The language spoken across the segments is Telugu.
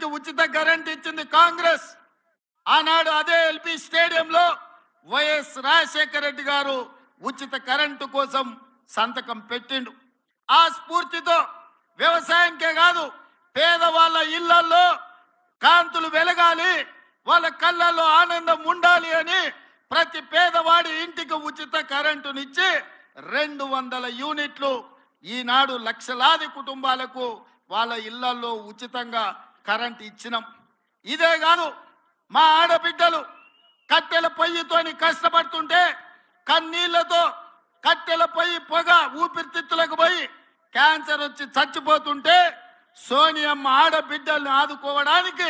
ఇంటింటికి ఉచిత కరెంట్ ఇచ్చింది కాంగ్రెస్ ఆనాడు అదే ఎల్పి స్టేడియంలో వైఎస్ రాజశేఖర రెడ్డి గారు ఉచిత కరెంటు కోసం సంతకం పెట్టిండు ఆ స్ఫూర్తితో వ్యవసాయంకే కాదు పేదవాళ్ళ ఇళ్లలో కాంతులు వెలగాలి వాళ్ళ కళ్ళల్లో ఆనందం ఉండాలి అని ప్రతి పేదవాడి ఇంటికి ఉచిత కరెంటునిచ్చి రెండు వందల యూనిట్లు ఈనాడు లక్షలాది కుటుంబాలకు వాళ్ళ ఇళ్లలో ఉచితంగా కరెంట్ ఇచ్చినాం ఇదే కాదు మా ఆడబిడ్డలు కట్టెల పొయ్యితోని కష్టపడుతుంటే కన్నీళ్లతో కట్టెల పొయ్యి పొగ ఊపిరితిత్తులకు పోయి క్యాన్సర్ వచ్చి చచ్చిపోతుంటే సోనియమ్మ ఆడబిడ్డల్ని ఆదుకోవడానికి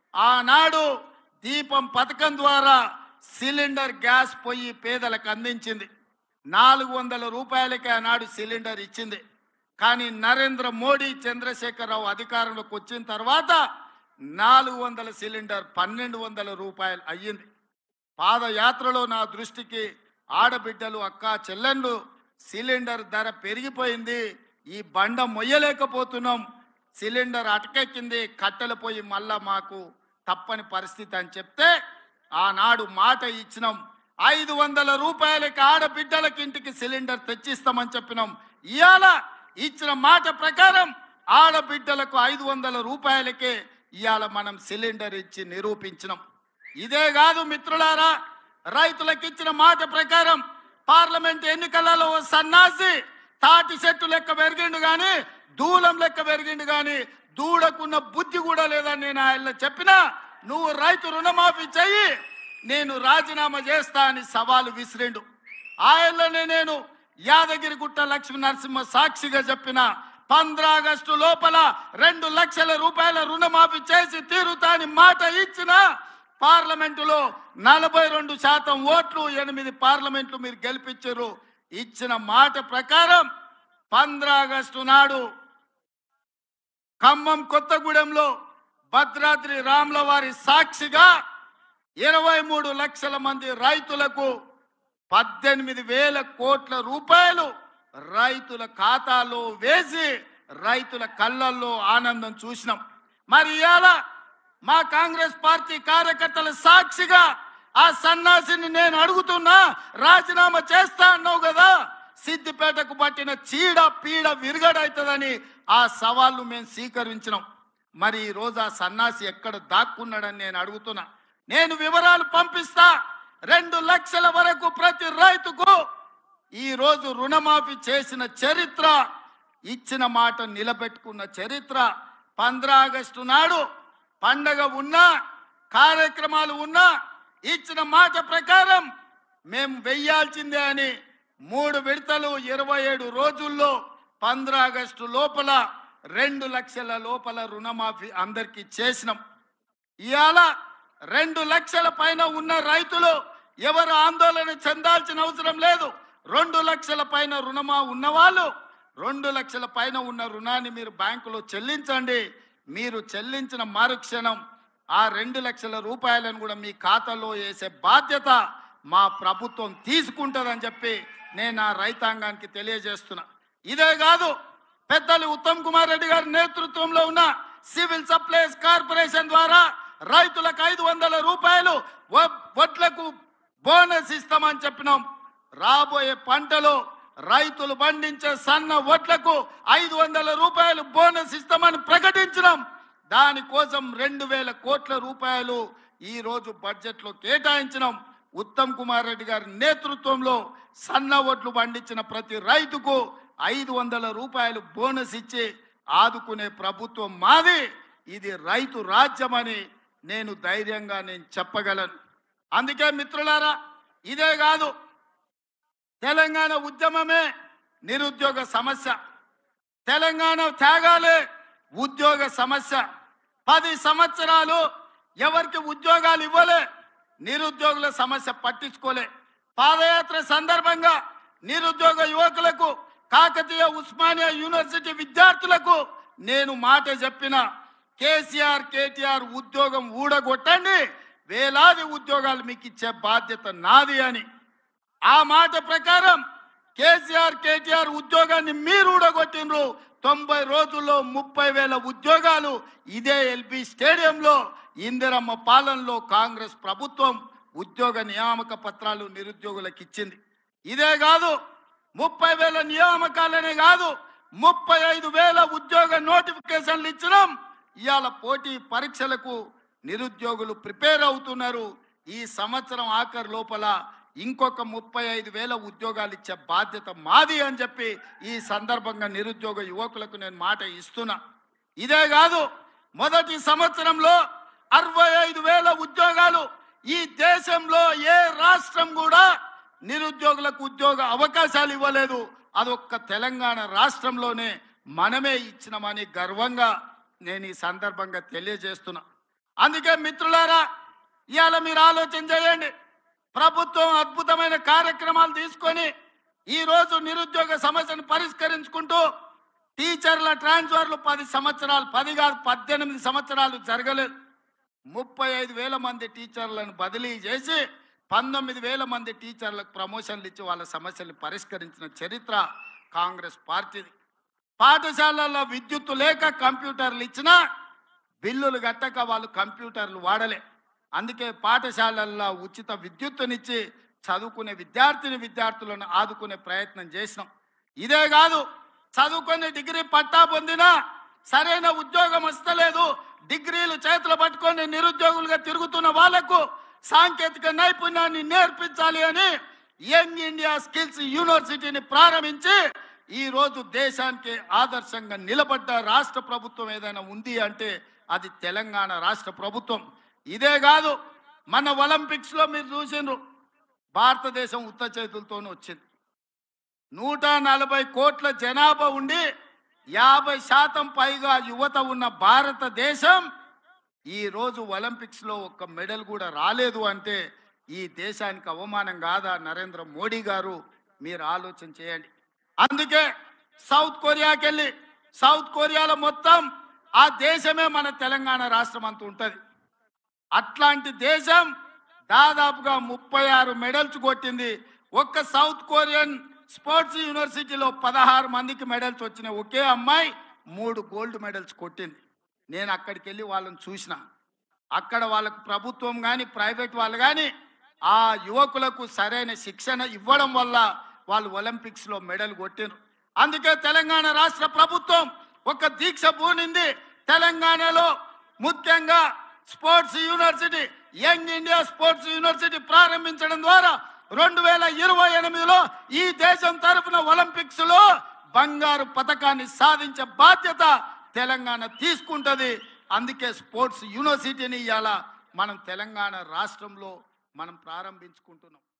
ఆనాడు దీపం పథకం ద్వారా సిలిండర్ గ్యాస్ పొయ్యి పేదలకు అందించింది నాలుగు వందల రూపాయలకి ఆనాడు సిలిండర్ ఇచ్చింది కానీ నరేంద్ర మోడీ చంద్రశేఖరరావు అధికారంలోకి వచ్చిన తర్వాత నాలుగు వందల సిలిండర్ పన్నెండు వందల రూపాయలు అయ్యింది పాదయాత్రలో నా దృష్టికి ఆడబిడ్డలు అక్క చెల్లెళ్ళు సిలిండర్ ధర పెరిగిపోయింది ఈ బండ మొయ్యలేకపోతున్నాం సిలిండర్ అటకెక్కింది కట్టెలు పోయి మళ్ళా మాకు తప్పని పరిస్థితి అని చెప్తే ఆనాడు మాట ఇచ్చినాం ఐదు వందల రూపాయలకి ఆడబిడ్డలకి ఇంటికి సిలిండర్ తెచ్చిస్తామని చెప్పినాం ఇవాళ ఇచ్చిన మాట ప్రకారం ఆడబిడ్డలకు ఐదు వందల రూపాయలకే ఇవాళ మనం సిలిండర్ ఇచ్చి నిరూపించినాం ఇదే కాదు మిత్రులారా రైతులకు ఇచ్చిన మాట ప్రకారం పార్లమెంట్ ఎన్నికలలో ఓ సన్నాసి తాటి చెట్టు లెక్క పెరిగిండు గాని దూలం లెక్క పెరిగిండు గాని దూడకున్న బుద్ధి కూడా లేదని నేను ఆయన చెప్పినా నువ్వు రైతు రుణమాఫీ చెయ్యి నేను రాజీనామా చేస్తా అని సవాలు విసిరిండు ఆయనలోనే నేను యాదగిరిగుట్ట లక్ష్మీ నరసింహ సాక్షిగా చెప్పిన పంద్ర ఆగస్టు లోపల రెండు లక్షల రూపాయల రుణమాఫీ చేసి తీరుతా అని మాట ఇచ్చిన పార్లమెంటులో నలభై రెండు శాతం ఓట్లు ఎనిమిది పార్లమెంట్లు మీరు గెలిపించారు ఇచ్చిన మాట ప్రకారం పంద్ర ఆగస్టు నాడు ఖమ్మం కొత్తగూడెంలో భద్రాద్రి రాముల వారి సాక్షిగా ఇరవై మూడు లక్షల మంది రైతులకు పద్దెనిమిది వేల కోట్ల రూపాయలు రైతుల ఖాతాలో వేసి రైతుల కళ్ళల్లో ఆనందం చూసినాం మరి ఇవాళ మా కాంగ్రెస్ పార్టీ కార్యకర్తల సాక్షిగా ఆ సన్నాసిని నేను అడుగుతున్నా రాజీనామా చేస్తా అన్నావు కదా సిద్దిపేటకు పట్టిన చీడ పీడ విరుగడవుతుందని ఆ సవాళ్ళు మేము స్వీకరించినాం మరి ఈ రోజు ఆ సన్నాసి ఎక్కడ దాక్కున్నాడని నేను అడుగుతున్నా నేను వివరాలు పంపిస్తా రెండు లక్షల వరకు ప్రతి రైతుకు ఈ రోజు రుణమాఫీ చేసిన చరిత్ర ఇచ్చిన మాట నిలబెట్టుకున్న చరిత్ర పంద్ర ఆగస్టు నాడు పండగ ఉన్నా కార్యక్రమాలు ఉన్నా ఇచ్చిన మాట ప్రకారం మేము వెయ్యాల్సిందే అని మూడు విడతలు ఇరవై ఏడు రోజుల్లో పంద్ర ఆగస్టు లోపల రెండు లక్షల లోపల రుణమాఫీ అందరికీ చేసినాం ఇవాళ రెండు లక్షల పైన ఉన్న రైతులు ఎవరు ఆందోళన చెందాల్సిన అవసరం లేదు రెండు లక్షల పైన రుణమా ఉన్నవాళ్ళు రెండు లక్షల పైన ఉన్న రుణాన్ని మీరు బ్యాంకులో చెల్లించండి మీరు చెల్లించిన మరుక్షణం ఆ రెండు లక్షల రూపాయలను కూడా మీ ఖాతాలో వేసే బాధ్యత మా ప్రభుత్వం తీసుకుంటుందని చెప్పి నేను ఆ రైతాంగానికి తెలియజేస్తున్నా ఇదే కాదు పెద్దలు ఉత్తమ్ కుమార్ రెడ్డి గారి నేతృత్వంలో ఉన్న సివిల్ సప్లైస్ కార్పొరేషన్ ద్వారా రైతులకు ఐదు వందల రూపాయలు వ- వడ్లకు బోనస్ ఇస్తామని చెప్పినాం రాబోయే పంటలో రైతులు పండించే సన్న వడ్లకు ఐదు వందల రూపాయలు బోనస్ ఇస్తామని ప్రకటించినాం దానికోసం రెండు వేల కోట్ల రూపాయలు ఈ రోజు బడ్జెట్ లో కేటాయించినాం ఉత్తమ్ కుమార్ రెడ్డి గారి నేతృత్వంలో సన్న వడ్లు పండించిన ప్రతి రైతుకు ఐదు వందల రూపాయలు బోనస్ ఇచ్చి ఆదుకునే ప్రభుత్వం మాది ఇది రైతు రాజ్యమని నేను ధైర్యంగా నేను చెప్పగలను అందుకే మిత్రులారా ఇదే కాదు తెలంగాణ ఉద్యమమే నిరుద్యోగ సమస్య తెలంగాణ త్యాగాలే ఉద్యోగ సమస్య పది సంవత్సరాలు ఎవరికి ఉద్యోగాలు ఇవ్వలే నిరుద్యోగుల సమస్య పట్టించుకోలే పాదయాత్ర సందర్భంగా నిరుద్యోగ యువకులకు కాకతీయ ఉస్మానియా యూనివర్సిటీ విద్యార్థులకు నేను మాట చెప్పిన కేసీఆర్ కేటీఆర్ ఉద్యోగం ఊడగొట్టండి వేలాది ఉద్యోగాలు మీకు ఇచ్చే బాధ్యత నాది అని ఆ మాట ప్రకారం కేసీఆర్ కేటీఆర్ ఉద్యోగాన్ని మీరు ఊడగొట్టినరు తొంభై రోజుల్లో ముప్పై వేల ఉద్యోగాలు ఇదే ఎల్బి స్టేడియంలో ఇందిరమ్మ పాలనలో కాంగ్రెస్ ప్రభుత్వం ఉద్యోగ నియామక పత్రాలు నిరుద్యోగులకు ఇచ్చింది ఇదే కాదు ముప్పై వేల నియామకాలనే కాదు ముప్పై ఐదు వేల ఉద్యోగ నోటిఫికేషన్లు ఇచ్చినాం ఇవాళ పోటీ పరీక్షలకు నిరుద్యోగులు ప్రిపేర్ అవుతున్నారు ఈ సంవత్సరం ఆఖరి లోపల ఇంకొక ముప్పై ఐదు వేల ఉద్యోగాలు ఇచ్చే బాధ్యత మాది అని చెప్పి ఈ సందర్భంగా నిరుద్యోగ యువకులకు నేను మాట ఇస్తున్నా ఇదే కాదు మొదటి సంవత్సరంలో అరవై ఐదు వేల ఉద్యోగాలు ఈ దేశంలో ఏ రాష్ట్రం కూడా నిరుద్యోగులకు ఉద్యోగ అవకాశాలు ఇవ్వలేదు అదొక్క తెలంగాణ రాష్ట్రంలోనే మనమే ఇచ్చినామని గర్వంగా నేను ఈ సందర్భంగా తెలియజేస్తున్నా అందుకే మిత్రులారా ఇవాళ మీరు ఆలోచన చేయండి ప్రభుత్వం అద్భుతమైన కార్యక్రమాలు తీసుకొని ఈ రోజు నిరుద్యోగ సమస్యను పరిష్కరించుకుంటూ టీచర్ల ట్రాన్స్ఫర్లు పది సంవత్సరాలు పది కాదు పద్దెనిమిది సంవత్సరాలు జరగలేదు ముప్పై ఐదు వేల మంది టీచర్లను బదిలీ చేసి పంతొమ్మిది వేల మంది టీచర్లకు ప్రమోషన్లు ఇచ్చి వాళ్ళ సమస్యలు పరిష్కరించిన చరిత్ర కాంగ్రెస్ పార్టీది పాఠశాలల్లో విద్యుత్తు లేక కంప్యూటర్లు ఇచ్చినా బిల్లులు కట్టక వాళ్ళు కంప్యూటర్లు వాడలే అందుకే పాఠశాలల్లో ఉచిత విద్యుత్తునిచ్చి చదువుకునే విద్యార్థిని విద్యార్థులను ఆదుకునే ప్రయత్నం చేసినాం ఇదే కాదు చదువుకొని డిగ్రీ పట్టా పొందినా సరైన ఉద్యోగం వస్తలేదు డిగ్రీలు చేతులు పట్టుకొని నిరుద్యోగులుగా తిరుగుతున్న వాళ్లకు సాంకేతిక నైపుణ్యాన్ని నేర్పించాలి అని యంగ్ ఇండియా స్కిల్స్ యూనివర్సిటీని ప్రారంభించి ఈ రోజు దేశానికి ఆదర్శంగా నిలబడ్డ రాష్ట్ర ప్రభుత్వం ఏదైనా ఉంది అంటే అది తెలంగాణ రాష్ట్ర ప్రభుత్వం ఇదే కాదు మన ఒలింపిక్స్ లో మీరు చూసిండ్రు భారతదేశం ఉత్త చేతులతోనే వచ్చింది నూట నలభై కోట్ల జనాభా ఉండి యాభై శాతం పైగా యువత ఉన్న భారతదేశం ఈ రోజు ఒలింపిక్స్ లో ఒక్క మెడల్ కూడా రాలేదు అంటే ఈ దేశానికి అవమానం కాదా నరేంద్ర మోడీ గారు మీరు ఆలోచన చేయండి అందుకే సౌత్ కొరియాకి వెళ్ళి సౌత్ కొరియాలో మొత్తం ఆ దేశమే మన తెలంగాణ రాష్ట్రం అంత ఉంటుంది అట్లాంటి దేశం దాదాపుగా ముప్పై ఆరు మెడల్స్ కొట్టింది ఒక్క సౌత్ కొరియన్ స్పోర్ట్స్ యూనివర్సిటీలో పదహారు మందికి మెడల్స్ వచ్చినాయి ఒకే అమ్మాయి మూడు గోల్డ్ మెడల్స్ కొట్టింది నేను అక్కడికి వెళ్ళి వాళ్ళని చూసిన అక్కడ వాళ్ళకు ప్రభుత్వం కానీ ప్రైవేట్ వాళ్ళు కానీ ఆ యువకులకు సరైన శిక్షణ ఇవ్వడం వల్ల వాళ్ళు ఒలింపిక్స్లో మెడల్ కొట్టిరు అందుకే తెలంగాణ రాష్ట్ర ప్రభుత్వం ఒక దీక్ష పూనింది తెలంగాణలో ముఖ్యంగా sports university young India sports university ప్రారంభించడం ద్వారా రెండు వేల ఇరవై ఎనిమిదిలో ఈ దేశం తరఫున ఒలింపిక్స్ లో బంగారు పథకాన్ని సాధించే బాధ్యత తెలంగాణ తీసుకుంటది అందుకే స్పోర్ట్స్ యూనివర్సిటీని ఇవాళ మనం తెలంగాణ రాష్ట్రంలో మనం ప్రారంభించుకుంటున్నాం